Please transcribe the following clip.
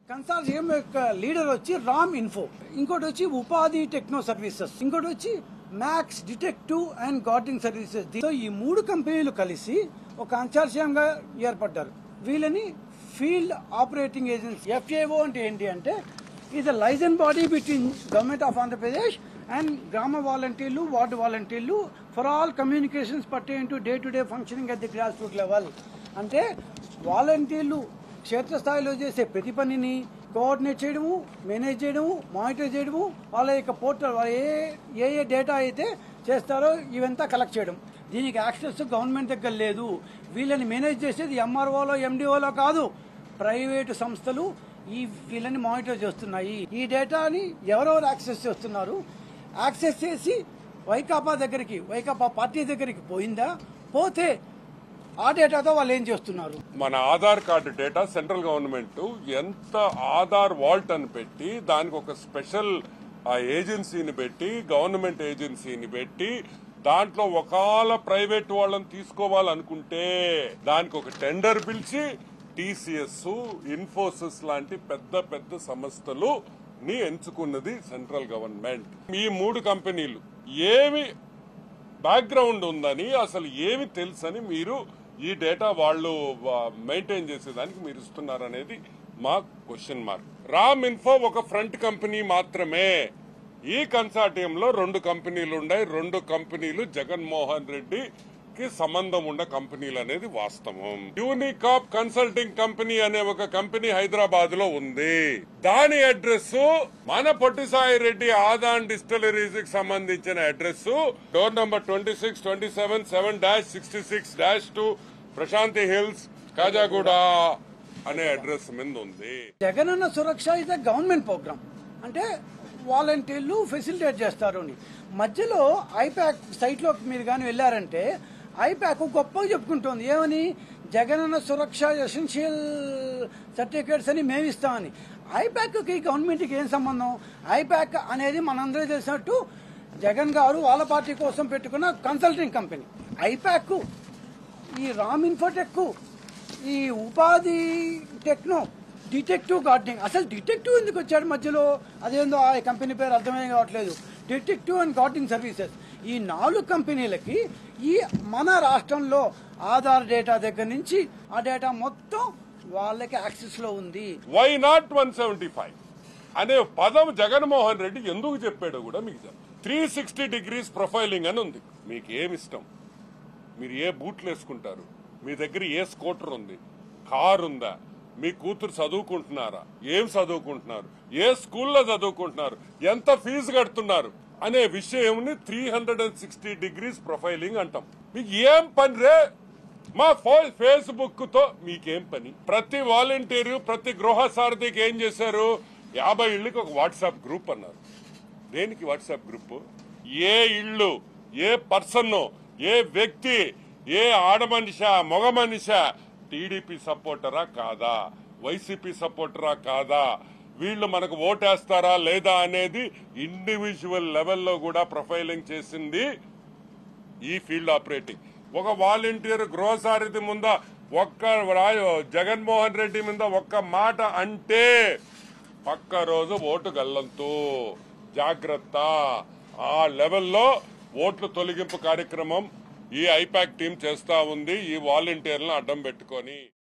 కన్సార్జియం యొక్క లీడర్ వచ్చి రామ్ ఇన్ఫో ఇంకోటి వచ్చి ఉపాధి టెక్నో సర్వీసెస్ ఇంకోటి వచ్చి max detective and guarding services so ఈ మూడు కంపెనీలు కలిసి ఒక కన్సార్జియంగా ఏర్పడ్డారు వీళ్ళని ఫీల్డ్ ఆపరేటింగ్ ఏజెన్సీ ఎఫ్ఏఓ అంటే ఏంటి అంటే ఇది liaison body between government of Andhra Pradesh and గ్రామ వాలంటీర్లు వార్డు వాలంటీర్లు for all communications pertain to day to day functioning at the grass root level అంటే వాలంటీర్లు క్షేత్రస్థాయిలో చేసే ప్రతి పనిని కోఆర్డినేట్ చేయడము మేనేజ్ చేయడము మానిటర్ చేయడము వాళ్ళ యొక్క పోర్టల్ వాళ్ళ ఏ ఏ ఏ డేటా అయితే చేస్తారో ఇవంతా కలెక్ట్ చేయడం దీనికి యాక్సెస్ గవర్నమెంట్ దగ్గర లేదు వీళ్ళని మేనేజ్ చేసేది ఎంఆర్ఓలో ఎండిఓలో కాదు ప్రైవేటు సంస్థలు ఈ వీళ్ళని మానిటర్ చేస్తున్నాయి ఈ డేటాని ఎవరెవరు యాక్సెస్ చేస్తున్నారు యాక్సెస్ చేసి వైకాపా దగ్గరికి వైకాపా పార్టీ దగ్గరికి పోయిందా పోతే ఆ డేటాతో వాళ్ళు ఏం చేస్తున్నారు మన Aadhaar card data central government ఎంత ఆధార్ వాల్ట్ అని పెట్టి దానికి ఒక స్పెషల్ ఆ ఏజెన్సీని పెట్టి గవర్నమెంట్ ఏజెన్సీని పెట్టి దాంట్లో ఒకవేళ ప్రైవేట్ వాళ్ళని తీసుకోవాలనుకుంటే దానికి ఒక టెండర్ పిలిచి టీసీఎస్ ఇన్ఫోసిస్ లాంటి పెద్ద పెద్ద సంస్థలు ని ఎంచుకున్నది సెంట్రల్ గవర్నమెంట్ ఈ మూడు కంపెనీలు ఏమి బ్యాక్గ్రౌండ్ ఉందని అసలు ఏమి తెలుసని మీరు ఈ డేటా వాళ్ళు మెయింటైన్ చేసేదానికి మీరు ఇస్తున్నారనేది మా క్వశ్చన్ మార్క్ రామ్ ఇన్ఫో ఒక ఫ్రంట్ కంపెనీ మాత్రమే ఈ కన్సార్టియంలో రెండు కంపెనీలు ఉన్నాయి రెండు కంపెనీలు జగన్మోహన్ రెడ్డి కి సంబంధం ఉన్న కంపెనీలు అనేది వాస్తవం యూనికాప్ కన్సల్టింగ్ కంపెనీ అనే ఒక కంపెనీ హైదరాబాద్ లో ఉంది దాని అడ్రస్ మన పొట్టిసాయి రెడ్డి ఆదాన్ డిస్టిలరీస్ కి సంబంధించిన address door number twenty six twenty seven seven dash sixty six dash two Prashanti hills Kajaguda అనే అడ్రస్ మీద ఉంది Jagananna Suraksha is the government programme అంటే వాలంటీర్లు ఫెసిలిటేట్ చేస్తారు అని మధ్యలో ఐప్యాక్ సైట్లోకి మీరు కానీ వెళ్ళారంటే ఐప్యాక్ గొప్పగా చెప్పుకుంటోంది ఏమని జగనన్న సురక్ష ఎసెన్షియల్ సర్టిఫికేట్స్ అని మేము ఇస్తామని ఐప్యాక్కి గవర్నమెంట్కి ఏం సంబంధం ఐప్యాక్ అనేది మనందరూ తెలిసినట్టు జగన్ గారు వాళ్ళ పార్టీ కోసం పెట్టుకున్న కన్సల్టింగ్ కంపెనీ ఐప్యాక్ ఈ రామ్ ఇన్ఫోటెక్ ఈ ఉపాధి టెక్నో డిటెక్టివ్ గార్డెనింగ్ అసలు డిటెక్టివ్ ఎందుకు వచ్చాడు మధ్యలో అదేందో ఆ కంపెనీ పేరు అర్థమే కావట్లేదు డిటెక్టివ్ అండ్ గార్డెనింగ్ సర్వీసెస్ ఈ నాలుగు కంపెనీలకి ఈ మన రాష్ట్రంలో ఆధార్ డేటా దగ్గర నుంచి ఆ డేటా మొత్తం వాళ్ళకి యాక్సెస్ లో ఉంది why not one seventy five అనే పదం జగన్మోహన్ రెడ్డి ఎందుకు చెప్పాడో కూడా మీకు చెప్తాను త్రీ సిక్స్టీ డిగ్రీస్ ప్రొఫైలింగ్ అని ఉంది మీకు ఏమి ఇష్టం మీరు ఏ బూట్లు వేసుకుంటారు మీ దగ్గర ఏ స్కూటర్ ఉంది కార్ ఉందా మీ కూతురు చదువుకుంటున్నారా ఏం చదువుకుంటున్నారు ఏ స్కూల్లో చదువుకుంటున్నారు ఎంత ఫీజు కడుతున్నారు అనే విషయంని three hundred and sixty degrees profiling అంటాం మీకు ఏం పని రే మా ఫో- ఫేస్బుక్ తో మీకేం పని ప్రతి వాలంటీర్ ప్రతి గృహ సారథికి ఏం చేశారు యాభై ఇళ్ళకి ఒక వాట్సాప్ గ్రూప్ అన్నారు దేనికి వాట్సాప్ గ్రూప్ ఏ ఇల్లు ఏ పర్సన్ ఏ వ్యక్తి ఏ ఆడ మనిష మగ మనిష టీడీపీ సపోర్టరా కాదా వైసీపీ సపోర్టరా కాదా వీళ్ళు మనకు ఓటేస్తారా లేదా అనేది ఇండివిజువల్ లెవెల్లో కూడా ప్రొఫైలింగ్ చేసింది ఈ ఫీల్డ్ ఆపరేటింగ్ ఒక వాలంటీర్ గృహసారథి ముంద ఒక్క రా- జగన్మోహన్ రెడ్డి మీద ఒక్క మాట అంటే పక్క రోజు ఓటు గల్లంతు జాగ్రత్త ఆ లెవెల్లో ఓట్లు తొలగింపు కార్యక్రమం ఈ ఐపాక్ టీం చేస్తా ఉంది ఈ వాలంటీర్లను అడ్డం పెట్టుకొని